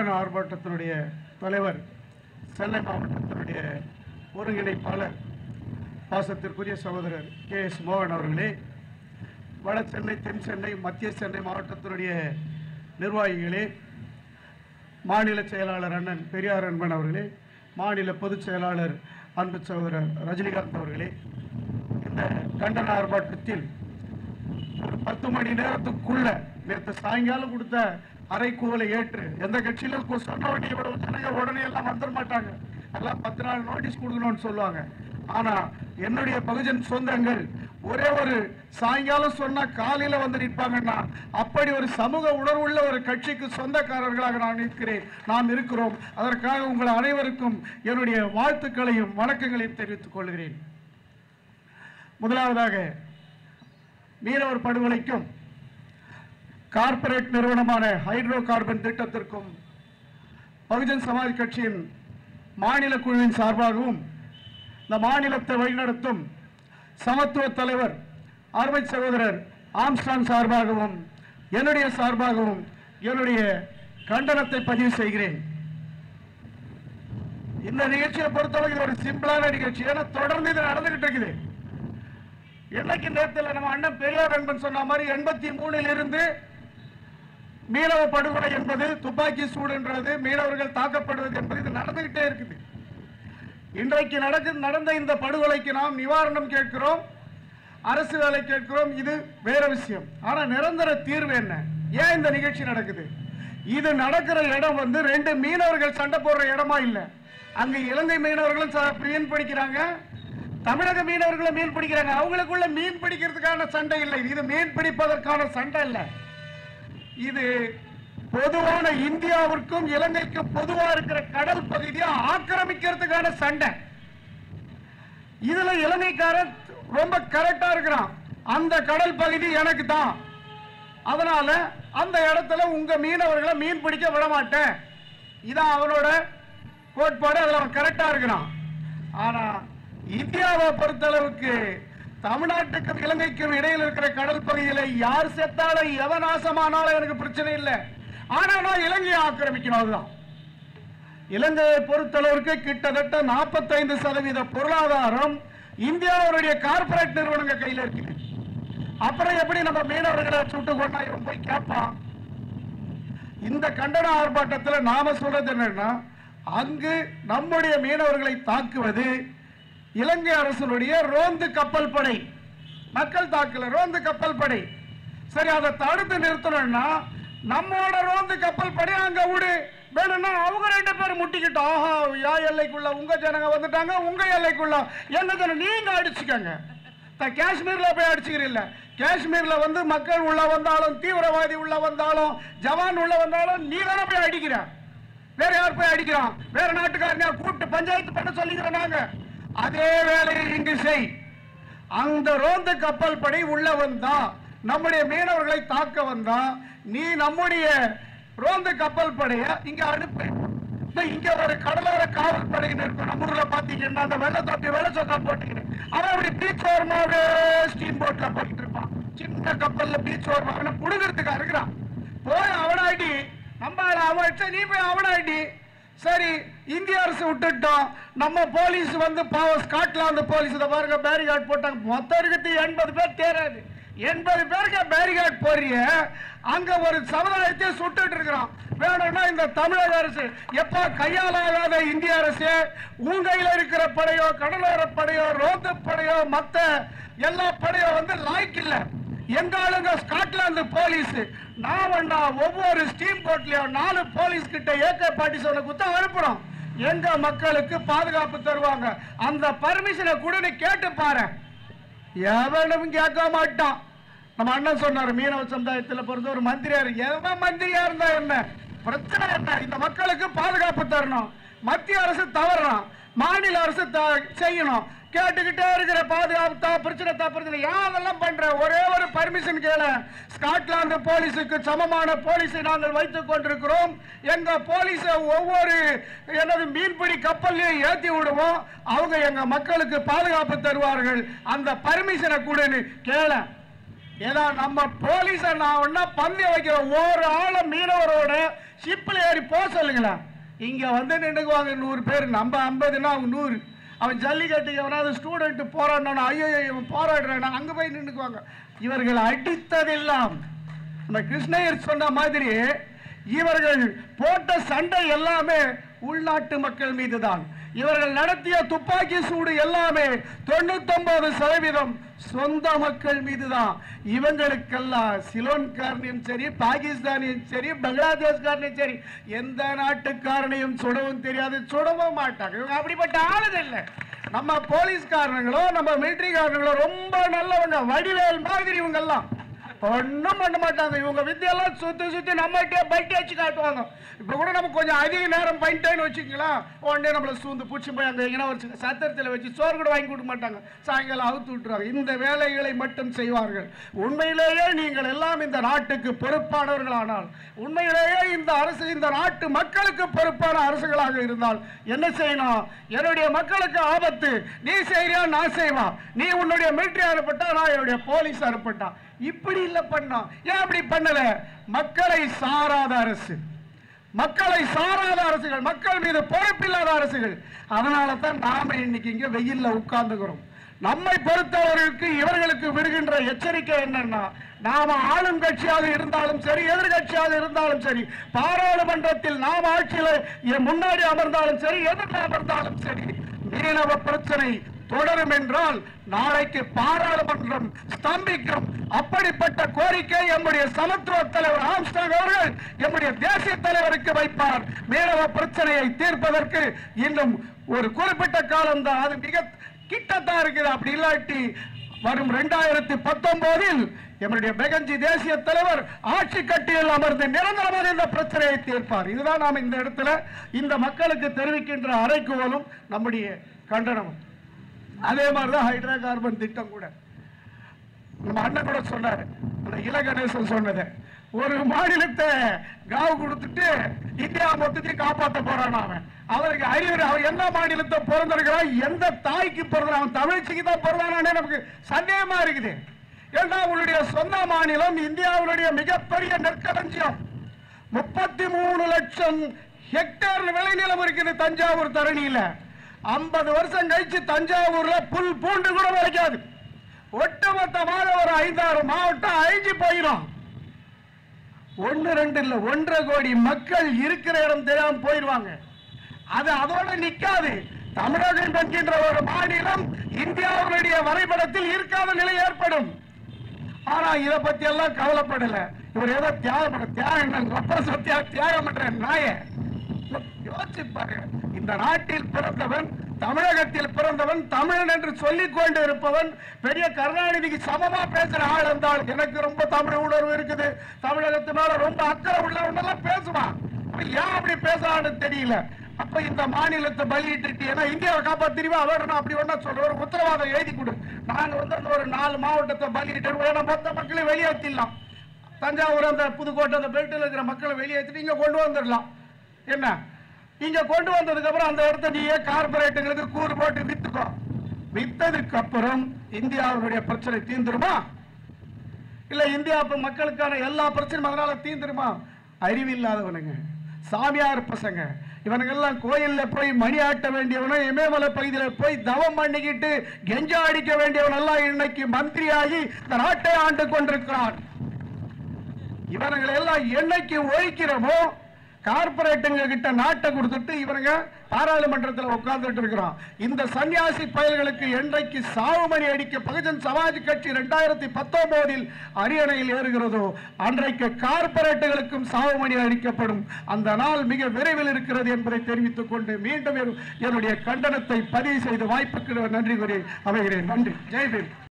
கண்டன ஆர்ப்பாட்டத்தினுடைய தலைவர் சென்னை மாவட்டத்தினுடைய ஒருங்கிணைப்பாளர் பாசத்திற்குரிய சகோதரர் கே எஸ் மோகன் அவர்களே வட சென்னை தென் சென்னை மத்திய சென்னை மாவட்டத்தினுடைய நிர்வாகிகளே மாநில செயலாளர் அண்ணன் பெரியார் அன்பன் அவர்களே மாநில பொதுச் செயலாளர் அன்பு சகோதரர் ரஜினிகாந்த் அவர்களே இந்த கண்டன ஆர்ப்பாட்டத்தில் ஒரு பத்து மணி நேரத்துக்குள்ள நேற்று சாயங்காலம் கொடுத்த அறைக்கூவலை ஏற்று எந்த கட்சியில கு- சொன்ன உடனே இவ்வளவு ஜனங்க உடனே எல்லாம் வந்துட மாட்டாங்க எல்லாம் பத்து நாள் நோட்டீஸ் கொடுக்கணும்னு சொல்லுவாங்க ஆனா என்னுடைய பகுஜன் சொந்தங்கள் ஒரே ஒரு சாயங்காலம் சொன்னா காலையில வந்து நிற்பாங்கன்னா அப்படி ஒரு சமூக உணர்வுள்ள ஒரு கட்சிக்கு சொந்தக்காரர்களாக நான் நிற்கிறேன் நாம் இருக்கிறோம் அதற்காக உங்கள் அனைவருக்கும் என்னுடைய வாழ்த்துக்களையும் வணக்கங்களையும் தெரிவித்துக் கொள்கிறேன் முதலாவதாக மீனவர் படுகொலைக்கும் கார்ப்பரேட் நிறுவனமான ஹைட்ரோ கார்பன் திட்டத்திற்கும் பகுஜன் சமாஜ் கட்சியின் மாநில குழுவின் சார்பாகவும் இந்த மாநிலத்தை வழிநடத்தும் சமத்துவ தலைவர் அருமை சகோதரர் ஆம்ஸ்டாங் சார்பாகவும் என்னுடைய சார்பாகவும் என்னுடைய கண்டனத்தை பதிவு செய்கிறேன் இந்த நிகழ்ச்சியை பொறுத்தவரை இது ஒரு சிம்பிளான நிகழ்ச்சி ஏன்னா தொடர்ந்து இது நடந்துகிட்டு இருக்குது என்னைக்கு நேரத்தில் நம்ம அண்ணன் பெரியார் அன்பன் சொன்ன மாதிரி எண்பத்தி மூணில் இருந்து மீனவ படுகொலை என்பது துப்பாக்கி சூடுன்றது மீனவர்கள் தாக்கப்படுவது என்பது இது நடந்துகிட்டே இருக்குது இன்றைக்கு நடக்கு நடந்த இந்த படுகொலைக்கு நாம் நிவாரணம் கேட்கிறோம் அரசு வேலை கேட்கிறோம் இது வேற விஷயம் ஆனா நிரந்தர தீர்வு என்ன ஏன் இந்த நிகழ்ச்சி நடக்குது இது நடக்கிற இடம் வந்து ரெண்டு மீனவர்கள் சண்டை போடுற இடமா இல்ல அங்க இலங்கை மீனவர்களும் ச- மீன் பிடிக்கிறாங்க தமிழக மீனவர்களும் மீன் பிடிக்கிறாங்க அவங்களுக்குள்ள மீன் பிடிக்கிறதுக்கான சண்டை இல்லை இது மீன் பிடிப்பதற்கான சண்டை இல்லை இது பொதுவான இந்தியாவிற்கும் இலங்கைக்கும் பொதுவா இருக்கிற கடல் பகுதியை ஆக்கிரமிக்கிறதுக்கான சண்டை இதுல இலங்கைக்காரன் ரொம்ப கரெக்டா இருக்கிறான் அந்த கடல் பகுதி எனக்கு தான் அதனால அந்த இடத்துல உங்க மீனவர்களை மீன் பிடிக்க விட மாட்டேன் இதான் அவனோட கோட்பாடு அதுல அவன் கரெக்டா இருக்கிறான் ஆனா இந்தியாவை பொறுத்தளவுக்கு தமிழ்நாட்டுக்கும் இலங்கைக்கும் இடையில் இருக்கிற கடல் பகுதியில யார் செத்தாலும் எவன் நாசமானாலும் எனக்கு பிரச்சனை இல்லை ஆனா நான் இலங்கையை ஆக்கிரமிக்கணும் அதுதான் இலங்கையை பொறுத்தளவிற்கு கிட்டத்தட்ட 45% சதவீத பொருளாதாரம் இந்தியாவுடைய கார்ப்பரேட் நிறுவனங்கள் கையில இருக்குது அப்புறம் எப்படி நம்ம மீனவர்களை சுட்டு கொண்டா இவன் போய் கேட்பான் இந்த கண்டன ஆர்ப்பாட்டத்தில் நாம சொல்றது என்னன்னா அங்கு நம்முடைய மீனவர்களை தாக்குவது இலங்கை அரசனுடைய ரோந்து கப்பல் படை மக்கள் தாக்கல ரோந்து கப்பல் படை சரி அதை தடுத்து நிறுத்தணும்னா நம்மோட ரோந்து கப்பல் படை அங்க விடு வேணும்னா அவங்க ரெண்டு பேரும் முட்டிக்கிட்டோம் ஆஹா யா எல்லைக்குள்ள உங்க ஜனங்க வந்துட்டாங்க உங்க எல்லைக்குள்ள என்ன ஜனம் நீங்க அடிச்சுக்கங்க த- காஷ்மீர்ல போய் அடிச்சுக்கிறீல்ல காஷ்மீர்ல வந்து மக்கள் உள்ள வந்தாலும் தீவிரவாதி உள்ள வந்தாலும் ஜவான் உள்ள வந்தாலும் நீ தானே போய் அடிக்கிற வேற யார் போய் அடிக்கிறான் வேற நாட்டுக்காரங்க கூப்பிட்டு பஞ்சாயத்து பண்ண சொல்லிக்கிறோம் நாங்க அதே வேலையை இங்கு செய் அந்த ரோந்து கப்பல் படை உள்ள வந்தா நம்முடைய மீனவர்களை தாக்க வந்தா நீ நம்முடைய ரோந்து கப்பல் படைய இங்க அனுப்பு இப்ப இங்க ஒரு கடலோர காவல் படையினர் இருக்கும் நம்ம ஊர்ல பாத்தீங்கன்னா அந்த வெள்ள தொட்டி வெள்ள சொக்கா போட்டுக்கிட்டு அவன் அப்படி பீச் ஓரமாவே ஸ்டீம் போட்ல போயிட்டு இருப்பான் சின்ன கப்பல்ல பீச் ஓரமா அவனை புடுங்கிறதுக்கு இருக்கிறான் போய் அவனாடி நம்ம ஆளு அவன் அடிச்சா நீ போய் அவனாடி சரி இந்திய அரசு விட்டுட்டோம் நம்ம போலீஸ் வந்து பாவம் ஸ்காட்லாந்து போலீஸ் இதை பாருங்க பேரிகார்ட் போட்டாங்க மொத்தம் இருக்கிறது எண்பது பேர் தேராது எண்பது பேருக்கு பேரிகார்ட் போறிய அங்க ஒரு சமுதாயத்தை சுட்டுட்டு இருக்கிறான் வேணும்னா இந்த தமிழக அரசு எப்ப கையாலாகாத இந்திய அரசு உன் கையில இருக்கிற படையோ கடலோர படையோ ரோந்து படையோ மத்த எல்லா படையோ வந்து லாய்க்கு இல்ல எங்க ஆளுங்க ஸ்காட்லாந்து போலீஸ் நான் வேண்டா ஒவ்வொரு ஸ்டீம் போட்லயும் நாலு போலீஸ் கிட்ட ஏகே பாட்டி சொன்ன குத்த அனுப்புறோம் எங்க மக்களுக்கு பாதுகாப்பு தருவாங்க அந்த பர்மிஷனை கூட கேட்டு பாரு எவனும் கேட்க மாட்டான் நம்ம அண்ணன் சொன்னார் மீனவ சமுதாயத்தில் பொறுத்த ஒரு மந்திரியா இருக்கு எவன் மந்திரியா இருந்தா என்ன பிரச்சனை என்ன இந்த மக்களுக்கு பாதுகாப்பு தரணும் மத்திய அரசு தவறான் மாநில அரசு த- செய்யணும் கேட்டுக்கிட்டே இருக்கிற பாதுகாப்பு தா பிரச்சனை தா பிரச்சனை ஏன் அதெல்லாம் பண்ற ஒரே ஒரு பர்மிஷன் கேள ஸ்காட்லாந்து போலீஸுக்கு சமமான போலீஸை நாங்கள் வைத்துக் கொண்டிருக்கிறோம் எங்க போலீஸ ஒவ்வொரு எனது மீன்பிடி கப்பல்லையும் ஏத்தி விடுவோம் அவங்க எங்க மக்களுக்கு பாதுகாப்பு தருவார்கள் அந்த பர்மிஷனை கொடுன்னு கேள ஏன்னா நம்ம போலீஸ நான் ஒன்னா பந்தய வைக்கிற ஒரு ஆளை மீனவரோட ஷிப்பில் ஏறி போக சொல்லுங்களேன் இங்க வந்து நின்றுக்குவாங்க நூறு பேர் நம்ம ஐம்பதுன்னா அவங்க நூறு அவன் ஜல்லிக்கட்டுக்கு எவனாவது ஸ்டூடெண்ட் போராடினா ஐயோ இவன் போராடுறான் அங்க போய் நின்றுக்குவாங்க இவர்கள் அடித்ததெல்லாம் நம்ம கிருஷ்ணயர் சொன்ன மாதிரி இவர்கள் போட்ட சண்டை எல்லாமே உள்நாட்டு மக்கள் மீதுதான் இவர்கள் நடத்திய துப்பாக்கி சூடு எல்லாமே தொண்ணூத்தொன்பது சதவீதம் சொந்த மக்கள் மீதுதான் இவங்களுக்கெல்லாம் சிலோன்காரனையும் சரி பாகிஸ்தானையும் சரி பங்களாதேஷ்காரனையும் சரி எந்த நாட்டுக்காரனையும் சுடவும் தெரியாது சுடவும் மாட்டாங்க இவங்க அப்படிப்பட்ட ஆளுது இல்லை நம்ம போலீஸ்காரங்களோ நம்ம மிலிட்டரிக்காரங்களோ ரொம்ப நல்லவங்க வடிவேல் மாதிரி இவங்க எல்லாம் ஒன்றும் பண்ண மாட்டாங்க இவங்க வித்தியெல்லாம் சுத்தி சுத்தி நம்மகிட்டே பைக் அடிச்சு காட்டுவாங்க இப்போ கூட நம்ம கொஞ்சம் அதிக நேரம் பண்ணிட்டேன்னு வச்சுக்கலாம் உடனே நம்மளை சூந்து பூச்சி போய் அங்கே எங்கன்னா ஒரு சத்திரத்தில் வச்சு சோறு கூட வாங்கி கொடுக்க மாட்டாங்க சாயங்காலம் அவுத்து விட்டுருவாங்க இந்த வேலைகளை மட்டும் செய்வார்கள் உண்மையிலேயே நீங்கள் எல்லாம் இந்த நாட்டுக்கு பொறுப்பானவர்களானால் உண்மையிலேயே இந்த அரசு இந்த நாட்டு மக்களுக்கு பொறுப்பான அரசுகளாக இருந்தால் என்ன செய்யணும் என்னுடைய மக்களுக்கு ஆபத்து நீ செய்றியா நான் செய்வா நீ உன்னுடைய மிலிட்டரி அனுப்பட்டா நான் என்னுடைய போலீஸ் அனுப்பட்டா இப்படி இல்ல பண்ணோம் ஏன் அப்படி பண்ணல மக்களை சாராத அரசு மக்களை சாராத அரசுகள் மக்கள் மீது பொறுப்பில்லாத அரசுகள் அதனால தான் நாம இன்னைக்கு இங்க வெயில்ல உட்கார்ந்துக்கிறோம் நம்மை பொறுத்தவர்களுக்கு இவர்களுக்கு விடுகின்ற எச்சரிக்கை என்னன்னா நாம ஆளும் கட்சியாக இருந்தாலும் சரி எதிர்கட்சியாக இருந்தாலும் சரி பாராளுமன்றத்தில் நாம் ஆட்சியில் எ- முன்னாடி அமர்ந்தாலும் சரி எதிர்த்து அமர்ந்தாலும் சரி மீனவ பிரச்சனை தொடரும் என்றால் நாளைக்கு பாராளுமன்றம் ஸ்தம்பிக்கும் அப்படிப்பட்ட கோரிக்கை நம்முடைய சமத்துவ தலைவர் ஆம்ஸ்டாங் அவர்கள் நம்முடைய தேசிய தலைவருக்கு வைப்பார் மீனவ பிரச்சனையை தீர்ப்பதற்கு இன்னும் ஒரு குறிப்பிட்ட காலம் தான் அது மிக கிட்டத்தான் இருக்குது அப்படி இல்லாட்டி வரும் இரண்டாயிரத்தி பத்தொன்பதில் எம்முடைய பெகஞ்சி தேசிய தலைவர் ஆட்சி கட்டியில் அமர்ந்து நிரந்தரமாக இந்த பிரச்சனையை தீர்ப்பார் இதுதான் நாம் இந்த இடத்துல இந்த மக்களுக்கு தெரிவிக்கின்ற அறைக்குவலும் நம்முடைய கண்டனமும் அதே மாதிரிதான் ஹைட்ரா கார்பன் திட்டம் கூட நம்ம அண்ணன் கூட சொன்னாரு அந்த இலகணேசன் சொன்னது ஒரு மாநிலத்தை காவு கொடுத்துட்டு இந்தியா மொத்தத்தையும் காப்பாத்த போறான் அவன் அவருக்கு அறிவுரை அவன் எந்த மாநிலத்தை பிறந்திருக்கிறான் எந்த தாய்க்கு பிறந்தான் அவன் தமிழ்ச்சிக்கு தான் பிறந்தானே நமக்கு சந்தேகமா இருக்குது ஏன்னா உன்னுடைய சொந்த மாநிலம் இந்தியாவுடைய மிகப்பெரிய நெற்களஞ்சியம் முப்பத்தி மூணு லட்சம் ஹெக்டேர் விளைநிலம் இருக்குது தஞ்சாவூர் தரணியில ஐம்பது வருஷம் கழிச்சு தஞ்சாவூர்ல புல் பூண்டு கூட விளைக்காது ஒட்டுமொத்தமாக ஒரு ஐந்தாறு மாவட்டம் அழிஞ்சு போயிடும் ஒன்னு ரெண்டு இல்ல ஒன்றரை கோடி மக்கள் இருக்கிற இடம் தெரியாம போயிடுவாங்க அது அதோட நிக்காது தமிழகம் என்கின்ற ஒரு மாநிலம் இந்தியாவுடைய வரைபடத்தில் இருக்காத நிலை ஏற்படும் ஆனா இத பத்தி எல்லாம் கவலைப்படல இவர் ஏதோ தியாகம் பண்ண தியாகம் என்ன ரொம்ப சத்தியா தியாகம் பண்ற நாய யோசிச்சு பாருங்க இந்த நாட்டில் பிறந்தவன் தமிழகத்தில் பிறந்தவன் தமிழன் என்று சொல்லிக் கொண்டு இருப்பவன் பெரிய கருணாநிதிக்கு சமமா பேசுற ஆள் இருந்தால் எனக்கு ரொம்ப தமிழ் உணர்வு இருக்குது தமிழகத்து மேல ரொம்ப அக்கறை உள்ளவன் எல்லாம் பேசுவான் அப்ப ஏன் அப்படி பேசுறான்னு தெரியல அப்ப இந்த மாநிலத்தை பலியிட்டு ஏன்னா இந்தியாவை காப்பாத்திரிவா அவர் நான் அப்படி ஒண்ணா சொல்ற ஒரு உத்தரவாதம் எழுதி கொடு நாங்க வந்து அந்த ஒரு நாலு மாவட்டத்தை பலியிட்டு ஏன்னா மொத்த மக்களை வெளியேற்றிடலாம் தஞ்சாவூர் அந்த புதுக்கோட்டை அந்த பெல்ட்டில் இருக்கிற மக்களை வெளியேற்றிட்டு இங்க கொண்டு வந்துடலாம் என்ன இங்க கொண்டு வந்ததுக்கு அப்புறம் அந்த இடத்த நீயே கார்பரேட்டுகளுக்கு கூறு போட்டு வித்துக்கோ வித்ததுக்கு அப்புறம் இந்தியாவுடைய பிரச்சனை தீந்துருமா இல்ல இந்தியா இப்ப மக்களுக்கான எல்லா பிரச்சனையும் அதனால தீந்துருமா அறிவில்லாதவனுங்க சாமியார் பசங்க இவனுங்கெல்லாம் கோயில்ல போய் மணி ஆட்ட வேண்டியவனும் இமயமலை பகுதியில போய் தவம் பண்ணிக்கிட்டு கெஞ்சா அடிக்க வேண்டியவன் எல்லாம் இன்னைக்கு மந்திரியாகி இந்த நாட்டை ஆண்டு கொண்டிருக்கிறான் இவனுங்களை எல்லாம் என்னைக்கு ஒழிக்கிறோமோ கார்பரேட்டுங்க கிட்ட நாட்டை கொடுத்துட்டு இவனுங்க பாராளுமன்றத்தில் உட்கார்ந்துட்டு இருக்கிறோம் இந்த சன்னியாசி பயல்களுக்கு என்றைக்கு சாவுமணி அடிக்க பகுஜன் சமாஜ் கட்சி இரண்டாயிரத்தி பத்தொன்பதில் அரியணையில் ஏறுகிறதோ அன்றைக்கு கார்பரேட்டுகளுக்கும் சாவுமணி அடிக்கப்படும் அந்த நாள் மிக விரைவில் இருக்கிறது என்பதை தெரிவித்துக் கொண்டு மீண்டும் என்- என்னுடைய கண்டனத்தை பதிவு செய்த வாய்ப்புக்கு நன்றி கூறி அமைகிறேன் நன்றி ஜெய்பீம்